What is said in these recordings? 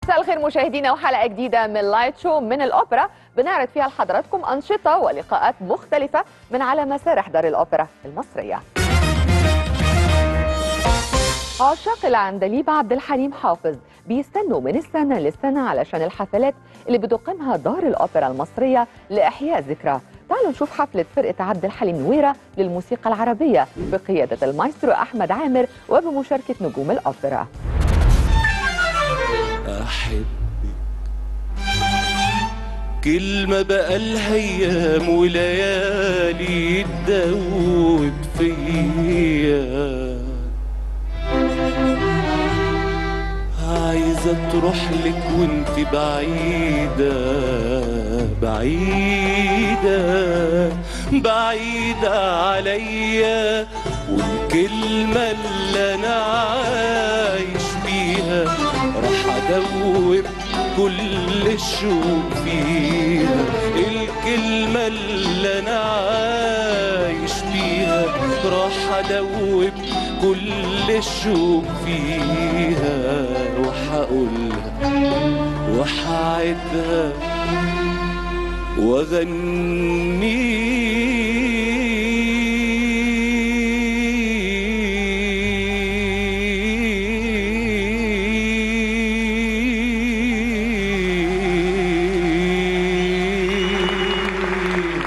مساء الخير مشاهدينا وحلقه جديده من لايت شو من الاوبرا بنعرض فيها لحضراتكم انشطه ولقاءات مختلفه من على مسارح دار الاوبرا المصريه. عشاق العندليب عبد الحليم حافظ بيستنوا من السنه للسنه علشان الحفلات اللي بتقيمها دار الاوبرا المصريه لاحياء ذكرى. تعالوا نشوف حفلة فرقة عبد الحليم نويرة للموسيقى العربية بقيادة المايسترو أحمد عامر وبمشاركة نجوم الأوبرا أحبك كلمة بقالها أيام وليالي تدوب فيا عايزة تروح لك وانت بعيدة بعيدة بعيدة عليا والكلمة اللي أنا عايش بيها راح أدوب كل الشوق فيها الكلمة اللي أنا عايش بيها راح أدوب كل الشوق فيها وحقولها وحعدها وغني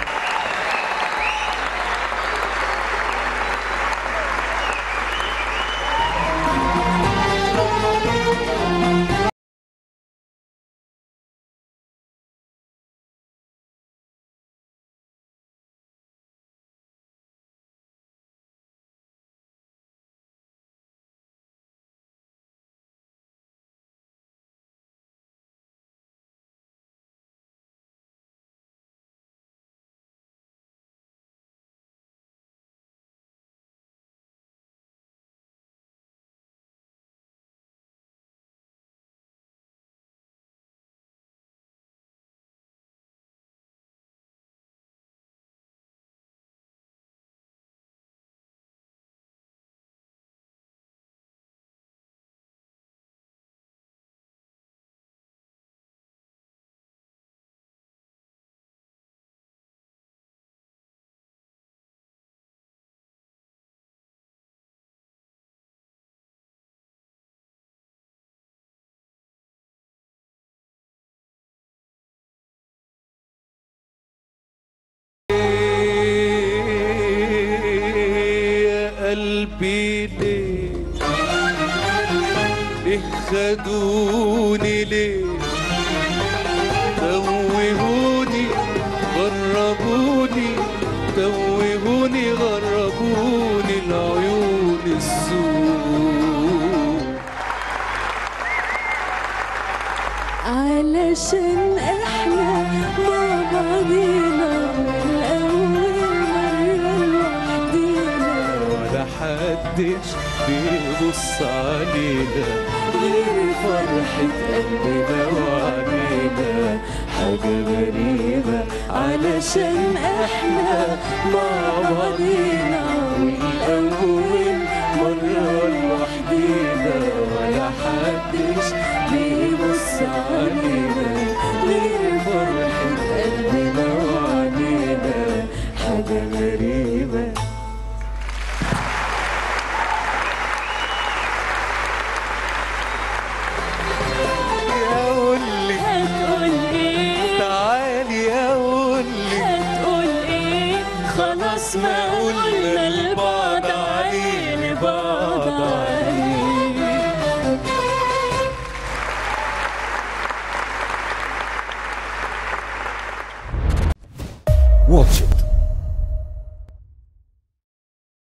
يا قلبي ليه ليه خدوني ليه توهوني غربوني توهوني غربوني العيون السود علشان احنا مع بعضينا الأول مرة لوحدينا ولا حدش بيبص علينا غير فرحة قلبنا وعنينا حاجة غريبة علشان احنا مع بعضينا والأول مرة لوحدينا ولا حدش بيبص علينا غير فرحة قلبنا وعنينا حاجة غريبة يا قولي هتقول ايه تعالي يا قولي هتقول ايه خلاص ما